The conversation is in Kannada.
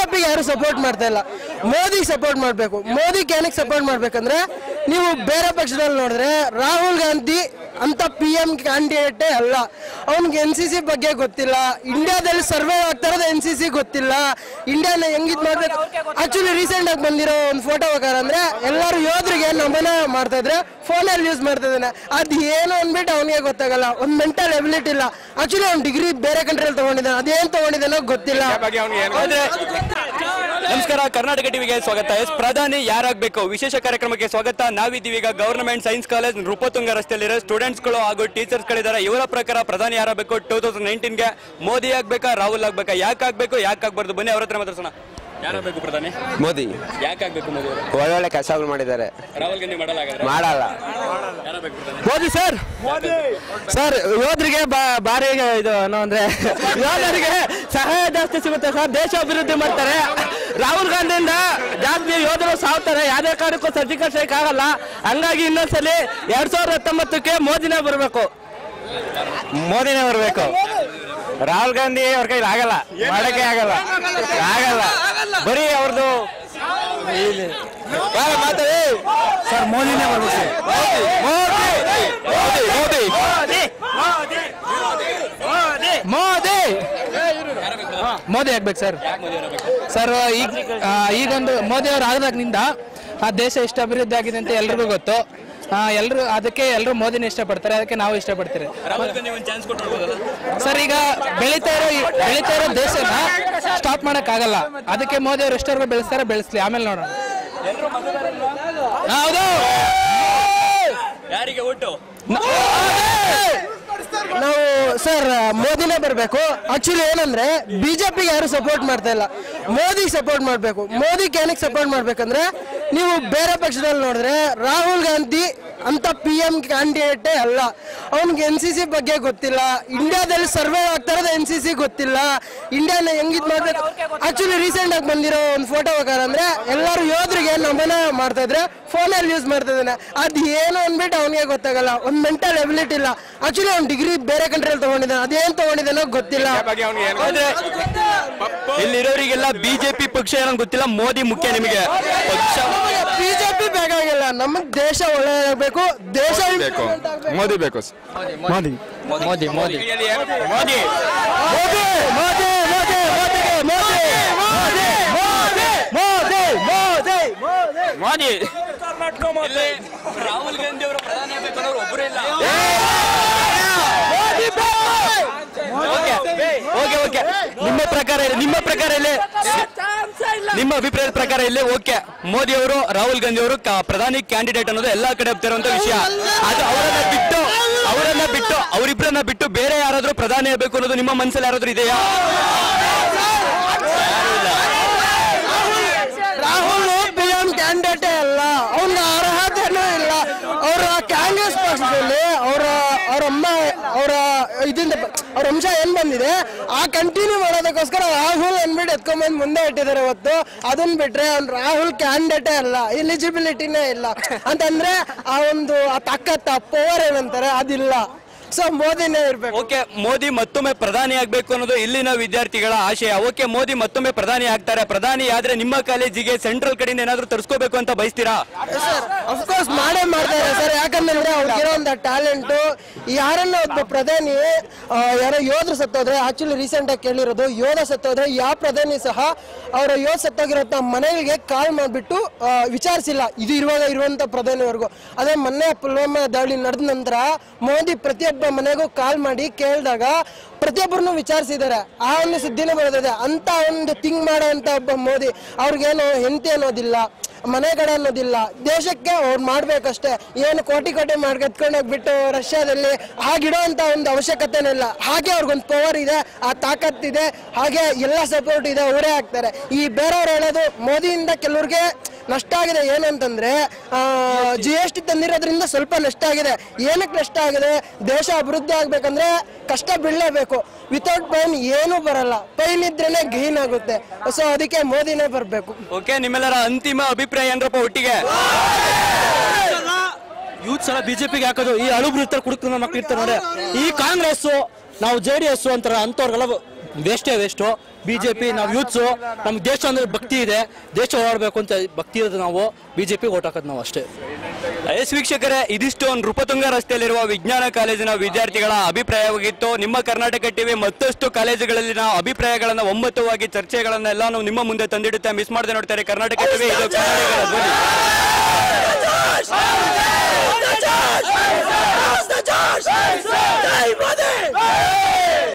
ಬಿಜೆಪಿಗೆ ಯಾರು ಸಪೋರ್ಟ್ ಮಾಡ್ತಾ ಇಲ್ಲ ಮೋದಿ ಸಪೋರ್ಟ್ ಮಾಡಬೇಕು ಮೋದಿಗೆ ಏನಕ್ಕೆ ಸಪೋರ್ಟ್ ಮಾಡ್ಬೇಕಂದ್ರೆ ನೀವು ಬೇರೆ ಪಕ್ಷದಲ್ಲಿ ನೋಡಿದ್ರೆ ರಾಹುಲ್ ಗಾಂಧಿ ಅಂತ ಪಿ ಎಂ ಕ್ಯಾಂಡಿಡೇಟೇ ಅಲ್ಲ ಅವ್ನಿಗೆ ಎನ್ ಸಿ ಸಿ ಬಗ್ಗೆ ಗೊತ್ತಿಲ್ಲ ಇಂಡಿಯಾದಲ್ಲಿ ಸರ್ವೆ ಆಗ್ತಾ ಇರೋದು ಎನ್ ಸಿ ಸಿ ಗೊತ್ತಿಲ್ಲ ಇಂಡಿಯಾನ ಹೆಂಗಿದ್ ಮಾಡ್ಬೇಕು ಆಕ್ಚುಲಿ ರೀಸೆಂಟ್ ಆಗಿ ಬಂದಿರೋ ಒಂದು ಫೋಟೋ ಬೇಕಾದ್ರೆ ಅಂದ್ರೆ ಎಲ್ಲರೂ ಯೋಧರಿಗೆ ನಮನ ಮಾಡ್ತಾ ಇದ್ರೆ ಫೋನಲ್ಲಿ ಯೂಸ್ ಮಾಡ್ತಾ ಇದ್ದಾನೆ ಅದು ಏನು ಅಂದ್ಬಿಟ್ಟು ಅವನಿಗೆ ಗೊತ್ತಾಗಲ್ಲ ಒಂದು ಮೆಂಟಲ್ ಎಬಿಲಿಟಿ ಇಲ್ಲ ಆಕ್ಚುಲಿ ಅವ್ನು ಡಿಗ್ರಿ ಬೇರೆ ಕಂಟ್ರಿಯಲ್ಲಿ ತಗೊಂಡಿದ್ದಾನೆ ಅದೇನ್ ತಗೊಂಡಿದ್ದಾನೋ ಗೊತ್ತಿಲ್ಲ ಆದ್ರೆ ನಮಸ್ಕಾರ ಕರ್ನಾಟಕ ಟಿವಿಗೆ ಸ್ವಾಗತ ಎಸ್ ಪ್ರಧಾನಿ ಯಾರಾಗಬೇಕು ವಿಶೇಷ ಕಾರ್ಯಕ್ರಮಕ್ಕೆ ಸ್ವಾಗತ ನಾವಿದ್ದೀವಿ ಈಗ ಗವರ್ನಮೆಂಟ್ ಸೈನ್ಸ್ ಕಾಲೇಜ್ ನೃಪತುಂಗ ರಸ್ತೆಯಲ್ಲಿರೋ ಸ್ಟೂಡೆಂಟ್ಸ್ಗಳು ಹಾಗೂ ಟೀಚರ್ಸ್ಗಳಿದ್ದಾರೆ ಇವರ ಪ್ರಕಾರ ಪ್ರಧಾನಿ ಯಾರಾಗಬೇಕು ಟೂ ತೌಸಂಡ್ ನೈನ್ಟೀನ್ಗೆ ಮೋದಿ ಆಗ್ಬೇಕಾ ರಾಹುಲ್ ಆಗ್ಬೇಕಾ ಯಾಕೆ ಆಗ್ಬೇಕು ಯಾಕೆ ಆಗ್ಬಾರ್ದು ಬನ್ನಿ ಅವ್ರ ಹತ್ರ ಮಾತಾಡ್ಸೋಣ ಯಾರಾಗಬೇಕು ಪ್ರಧಾನಿ ಮೋದಿ ಯಾಕೆ ಆಗ್ಬೇಕು ಮೋದಿ ಅವರು ಒಳ್ಳೊಳ್ಳೆ ಕೆಲಸಗಳು ಮಾಡಿದ್ದಾರೆ ರಾಹುಲ್ ಗಾಂಧಿ ಮಾಡಲ್ಲ ಹಾಗಾದ್ರೆ ಮಾಡಲ್ಲ ಯಾರಾಗಬೇಕು ಪ್ರಧಾನಿ ಮೋದಿ ಸರ್ ಸರ್ ಯೋಧರಿಗೆ ಭಾರಿ ಇದು ಏನೋ ಅಂದ್ರೆ ಯೋಧರಿಗೆ ಸಹಾಯ ಜಾಸ್ತಿ ಸಿಗುತ್ತೆ ಸರ್ ದೇಶ ಅಭಿವೃದ್ಧಿ ಮಾಡ್ತಾರೆ ರಾಹುಲ್ ಗಾಂಧಿಯಿಂದ ಜಾಸ್ತಿ ಯೋಧರು ಸಾವ್ತಾರೆ ಯಾವುದೇ ಕಾರಣಕ್ಕೂ ಸರ್ಜಿಕಲ್ ಸ್ಟ್ರೈಕ್ ಆಗಲ್ಲ ಹಂಗಾಗಿ ಇನ್ನೊಂದ್ಸಲಿ ಎರಡ್ ಸಾವಿರದ ಹತ್ತೊಂಬತ್ತಕ್ಕೆ ಮೋದಿನೇ ಬರಬೇಕು ಮೋದಿನೇ ಬರಬೇಕು ರಾಹುಲ್ ಗಾಂಧಿ ಅವ್ರ ಕೈಲಿ ಆಗಲ್ಲ ಮಾಡಕ್ಕೆ ಆಗಲ್ಲ ಆಗಲ್ಲ ಬರೀ ಅವ್ರದ್ದು ಮಾತಾಡಿ ಸರ್ ಮೋದಿನೇ ಬರಬೇಕು ಮೋದಿ ಮೋದಿ ಮೋದಿ ಆಗ್ಬೇಕು ಸರ್ ಸರ್ ಈಗ ಆ, ಈಗೊಂದು ಮೋದಿ ಅವರು ಆಗದಾಗಿನಿಂದ ಆ ದೇಶ ಎಷ್ಟು ಅಭಿವೃದ್ಧಿ ಆಗಿದೆ ಅಂತ ಎಲ್ರಿಗೂ ಗೊತ್ತು ಎಲ್ಲರೂ ಅದಕ್ಕೆ ಎಲ್ಲರೂ ಮೋದಿನ ಇಷ್ಟಪಡ್ತಾರೆ ಅದಕ್ಕೆ ನಾವು ಇಷ್ಟಪಡ್ತೀರಿ ರಾಹುಲ್ ಗಾಂಧಿ ಒಂದು ಚಾನ್ಸ್ ಕೊಟ್ಟಿರ್ಬೋದಲ್ಲ ಸರ್ ಈಗ ಬೆಳೀತಾ ಇರೋ ಈ- ಬೆಳೀತಾ ಇರೋ ದೇಶನ ಸ್ಟಾಪ್ ಮಾಡಕ್ ಆಗಲ್ಲ ಅದಕ್ಕೆ ಮೋದಿ ಅವರು ಎಷ್ಟವರೆಗೂ ಬೆಳೆಸ್ತಾರೆ ಬೆಳೆಸ್ಲಿ ಆಮೇಲೆ ನೋಡೋಣ ಹೌದು ಯಾರಿಗೆ ಓಟು ನಾವು ಸರ್ ಮೋದಿನೇ ಬರಬೇಕು ಆಕ್ಚುಲಿ ಏನಂದ್ರೆ ಬಿಜೆಪಿಗೆ ಯಾರು ಸಪೋರ್ಟ್ ಮಾಡ್ತಾ ಇಲ್ಲ ಮೋದಿ ಸಪೋರ್ಟ್ ಮಾಡಬೇಕು ಮೋದಿಗೆ ಏನಕ್ಕೆ ಸಪೋರ್ಟ್ ಮಾಡ್ಬೇಕಂದ್ರೆ ನೀವು ಬೇರೆ ಪಕ್ಷದಲ್ಲಿ ನೋಡಿದ್ರೆ ರಾಹುಲ್ ಗಾಂಧಿ ಅಂತ ಪಿ ಎಂ ಕ್ಯಾಂಡಿಡೇಟೇ ಅಲ್ಲ ಅವ್ನಿಗೆ ಎನ್ ಸಿ ಸಿ ಬಗ್ಗೆ ಗೊತ್ತಿಲ್ಲ ಇಂಡಿಯಾದಲ್ಲಿ ಸರ್ವೆ ಆಗ್ತಾ ಇರೋದು ಎನ್ ಸಿ ಸಿ ಗೊತ್ತಿಲ್ಲ ಇಂಡಿಯಾನ ಹೆಂಗಿದ್ ಮಾಡ್ಬೇಕು ಆಕ್ಚುಲಿ ರೀಸೆಂಟ್ ಆಗಿ ಬಂದಿರೋ ಒಂದು ಫೋಟೋ ಬೇಕಾದ್ರೆ ಅಂದ್ರೆ ಎಲ್ಲರೂ ಯೋಧರಿಗೆ ನಮನ ಮಾಡ್ತಾ ಇದ್ರೆ ಫೋನಲ್ಲಿ ಯೂಸ್ ಮಾಡ್ತಾ ಇದ್ದಾನೆ ಅದು ಏನು ಅಂದ್ಬಿಟ್ಟು ಅವನಿಗೆ ಗೊತ್ತಾಗಲ್ಲ ಒಂದು ಮೆಂಟಲ್ ಎಬಿಲಿಟಿ ಇಲ್ಲ ಆಕ್ಚುಲಿ ಅವ್ನು ಡಿಗ್ರಿ ಬೇರೆ ಕಂಟ್ರಿಯಲ್ಲಿ ತಗೊಂಡಿದ್ದಾನೆ ಅದೇನ್ ತಗೊಂಡಿದ್ದಾನೋ ಗೊತ್ತಿಲ್ಲ ಆದ್ರೆ ಇಲ್ಲಿರೋರಿಗೆಲ್ಲ ಬಿಜೆಪಿ ಪಕ್ಷ ಏನೋ ಗೊತ್ತಿಲ್ಲ ಮೋದಿ ಮುಖ್ಯ ನಿಮಗೆ ಪಕ್ಷ ಬಿಜೆಪಿ ಬೇಕಾಗಿಲ್ಲ ನಮಗ್ ದೇಶ ಒಳ್ಳೆಯದಾಗಬೇಕು ದೇಶ ಬೇಕು improvement ಆಗ್ಬೇಕು. ಮೋದಿ ಬೇಕು ಮೋದಿ ಮೋದಿ ಮೋದಿ ಮೋದಿ ಮೋದಿ ಮೋದಿ ಮೋದಿ ಮೋದಿಗೆ ಮೋದಿ ಮೋದಿ ಮೋದಿ ಮೋದಿ ಮೋದಿ ಇಲ್ಲಿ ಮೋದಿ ರಾಹುಲ್ ಗಾಂಧಿ ಅವರು ಪ್ರಧಾನಿ ಆಗ್ಬೇಕು ಅನ್ನೋರು ಒಬ್ಬರೇ ಇಲ್ಲ ಮೋದಿ ಓಕೆ ಓಕೆ ನಿಮ್ಮ ಪ್ರಕಾರ ಇಲ್ಲಿ- ನಿಮ್ಮ ಪ್ರಕಾರ ಇಲ್ಲಿ ನಿಮ್ಮ ಅಭಿಪ್ರಾಯದ ಪ್ರಕಾರ ಇಲ್ಲಿ ಓಕೆ ಮೋದಿ ಅವರು ರಾಹುಲ್ ಗಾಂಧಿ ಅವರು ಕ- ಪ್ರಧಾನಿ ಕ್ಯಾಂಡಿಡೇಟ್ ಅನ್ನೋದು ಎಲ್ಲಾ ಕಡೆ ಹೋಗ್ತಿರುವಂತ ವಿಷಯ ಅದು ಅವರನ್ನ ಬಿಟ್ಟು ಅವರನ್ನ ಬಿಟ್ಟು ಅವರಿಬ್ಬರನ್ನ ಬಿಟ್ಟು ಬೇರೆ ಯಾರಾದ್ರೂ ಪ್ರಧಾನಿ ಆಗ್ಬೇಕು ಅನ್ನೋದು ನಿಮ್ಮ ಮನಸ್ಸಲ್ಲಿ ಯಾರಾದ್ರೂ ಇದೆಯಾ ರಾಹುಲ್ ಪಿ ಎಂ ಕ್ಯಾಂಡಿಡೇಟೇ ಅಲ್ಲ ಅವ್ನ ಅರ್ಹತೆನೂ ಇಲ್ಲ ಅವರ ಕಾಂಗ್ರೆಸ್ ಪಕ್ಷದಲ್ಲಿ ಅವರ ಅವ್ರ ಅಮ್ಮ ಅವರ ಇದರಿಂದ ಅವ್ರ ಅಂಶ ಏನ್ ಬಂದಿದೆ ಆ ಕಂಟಿನ್ಯೂ ಮಾಡೋದಕ್ಕೋಸ್ಕರ ರಾಹುಲ್ ಅಂದ್ಬಿಟ್ಟು ಎತ್ಕೊಂಡ್ಬಂದು ಮುಂದೆ ಇಟ್ಟಿದ್ದಾರೆ ಇವತ್ತು ಅದನ್ನ ಬಿಟ್ರೆ ಅವ್ನು ರಾಹುಲ್ ಕ್ಯಾಂಡಿಡೇಟೇ ಅಲ್ಲ ಎಲಿಜಿಬಿಲಿಟಿನೇ ಇಲ್ಲ ಅಂತಂದ್ರೆ ಆ ಒಂದು ಆ ತಾಕತ್ ಆ ಪವರ್ ಏನಂತಾರೆ ಅದಿಲ್ಲ ಸೊ ಮೋದಿನೇ ಇರ್ಬೇಕು ಓಕೆ ಮೋದಿ ಮತ್ತೊಮ್ಮೆ ಪ್ರಧಾನಿ ಆಗ್ಬೇಕು ಅನ್ನೋದು ಇಲ್ಲಿನ ವಿದ್ಯಾರ್ಥಿಗಳ ಆಶಯ ಓಕೆ ಮೋದಿ ಮತ್ತೊಮ್ಮೆ ಪ್ರಧಾನಿ ಆಗ್ತಾರೆ ಪ್ರಧಾನಿ ಆದ್ರೆ ನಿಮ್ಮ ಕಾಲೇಜಿಗೆ ಸೆಂಟ್ರಲ್ ಕಡೆಯಿಂದ ಏನಾದ್ರೂ ತರಿಸ್ಕೋಬೇಕು ಅಂತ ಬಯಸ್ತೀರಾ ಸರ್ ಅಫ್ಕೋರ್ಸ್ ಮಾಡೇ ಮಾಡ್ತಾರೆ ಸರ್ ಯಾಕಂದ್ರೆ ಅವ್ರಿಗಿರೋಂಥ ಟ್ಯಾಲೆಂಟು ಯಾರನ್ನ ಒಬ್ಬ ಪ್ರಧಾನಿ ಆ, ಯಾರೋ ಯೋಧರು ಸತ್ತೋದ್ರೆ ಆಕ್ಚುಲಿ ರೀಸೆಂಟ್ ಆಗಿ ಕೇಳಿರೋದು ಯೋಧ ಸತ್ತೋದ್ರೆ ಯಾವ ಪ್ರಧಾನಿ ಸಹ ಅವರ ಯೋಧ ಸತ್ತೋಗಿರೋ ಮನೆಗಳಿಗೆ ಕಾಲ್ ಮಾಡಿಬಿಟ್ಟು ವಿಚಾರಿಸಿಲ್ಲ ಇದು ಇರುವಾಗ ಇರುವಂತ ಪ್ರಧಾನಿವರೆಗೂ ಅದೇ ಮೊನ್ನೆ ಪುಲ್ವಾಮಾ ದಾಳಿ ನಡೆದ ನಂತರ ಮೋದಿ ಪ್ರತಿಯೊಬ್ಬ ಮನೆಗೂ ಕಾಲ್ ಮಾಡಿ ಕೇಳಿದಾಗ ಪ್ರತಿಯೊಬ್ಬರನ್ನು ವಿಚಾರಿಸಿದ್ದಾರೆ ಆ ಒಂದು ಸುದ್ದಿನೇ ಬರೋದಿದೆ ಅಂತ ಒಂದು ಥಿಂಕ್ ಮಾಡುವಂತ ಒಬ್ಬ ಮೋದಿ ಅವ್ರಿಗೇನು ಹೆಂಡತಿ ಅನ್ನೋದಿಲ್ಲ ಮನೆಗಡೆ ಅನ್ನೋದಿಲ್ಲ ದೇಶಕ್ಕೆ ಅವ್ರು ಮಾಡ್ಬೇಕಷ್ಟೇ ಏನು ಕೋಟಿ ಕೋಟಿ ಮಾಡಿ ಎತ್ಕೊಂಡು ಹೋಗ್ಬಿಟ್ಟು ರಷ್ಯಾದಲ್ಲಿ ಹಾಗಿಡೋಂಥ ಒಂದು ಅವಶ್ಯಕತೆನೇ ಇಲ್ಲ ಹಾಗೆ ಅವ್ರಿಗೊಂದು ಪವರ್ ಇದೆ ಆ ತಾಕತ್ತಿದೆ ಹಾಗೆ ಎಲ್ಲ ಸಪೋರ್ಟ್ ಇದೆ ಅವರೇ ಆಗ್ತಾರೆ ಈ ಬೇರೆಯವ್ರು ಹೇಳೋದು ಮೋದಿಯಿಂದ ಕೆಲವ್ರಿಗೆ ನಷ್ಟ ಆಗಿದೆ ಏನು ಅಂತಂದ್ರೆ ಜಿ ಎಸ್ ಟಿ ತಂದಿರೋದ್ರಿಂದ ಸ್ವಲ್ಪ ನಷ್ಟ ಆಗಿದೆ ಏನಕ್ಕೆ ನಷ್ಟ ಆಗಿದೆ ದೇಶ ಅಭಿವೃದ್ಧಿ ಆಗ್ಬೇಕಂದ್ರೆ ಕಷ್ಟ ಬೀಳಲೇಬೇಕು ವಿತೌಟ್ ಪೈನ್ ಏನೂ ಬರಲ್ಲ ಪೈನ್ ಇದ್ರೇನೆ ಗೈನ್ ಆಗುತ್ತೆ ಸೊ ಅದಕ್ಕೆ ಮೋದಿನೇ ಬರಬೇಕು ಓಕೆ ನಿಮ್ಮೆಲ್ಲರ ಅಂತಿಮ ಅಭಿಪ್ರಾಯ ಏನ್ರಪ್ಪ ಒಟ್ಟಿಗೆ ಯೂತ್ಸ್ ಎಲ್ಲ ಬಿಜೆಪಿಗೆ ಹಾಕೋದು ಈ ಅಳುಬ್ರು ಇರ್ತಾರೆ ಕುಡುಕ್ರ ಮಕ್ಳು ಇರ್ತಾರೆ ನೋಡಿ ಈ ಕಾಂಗ್ರೆಸ್ ನಾವು ಜೆ ಡಿ ಎಸ್ ಅಂತಾರೆ ಅಂಥವ್ರಿಗೆಲ್ಲ ವೇಸ್ಟೇ ವೇಸ್ಟು ಬಿಜೆಪಿ ನಾವು ಯೂತ್ಸು ನಮ್ಗೆ ದೇಶ ಅಂದ್ರೆ ಭಕ್ತಿ ಇದೆ ದೇಶ ಓಡಾಡಬೇಕು ಅಂತ ಭಕ್ತಿ ಇರೋದು ನಾವು ಬಿಜೆಪಿ ಓಟ್ ಹಾಕೋದು ನಾವು ಅಷ್ಟೇ ಎಸ್ ವೀಕ್ಷಕರೇ ಇದಿಷ್ಟು ನೃಪತುಂಗ ರಸ್ತೆಯಲ್ಲಿರುವ ವಿಜ್ಞಾನ ಕಾಲೇಜಿನ ವಿದ್ಯಾರ್ಥಿಗಳ ಅಭಿಪ್ರಾಯವಾಗಿತ್ತು ನಿಮ್ಮ ಕರ್ನಾಟಕ ಟಿವಿ ಮತ್ತಷ್ಟು ಕಾಲೇಜುಗಳಲ್ಲಿನ ಅಭಿಪ್ರಾಯಗಳನ್ನ ಒಮ್ಮತವಾಗಿ ಚರ್ಚೆಗಳನ್ನ ಎಲ್ಲ ನಾವು ನಿಮ್ಮ ಮುಂದೆ ತಂದಿಡುತ್ತೆ ಮಿಸ್ ಮಾಡದೆ ನೋಡ್ತಾರೆ ಕರ್ನಾಟಕ ಟಿವಿ ಇದು ಕನ್ನಡಿಗರ ಧ್ವನಿ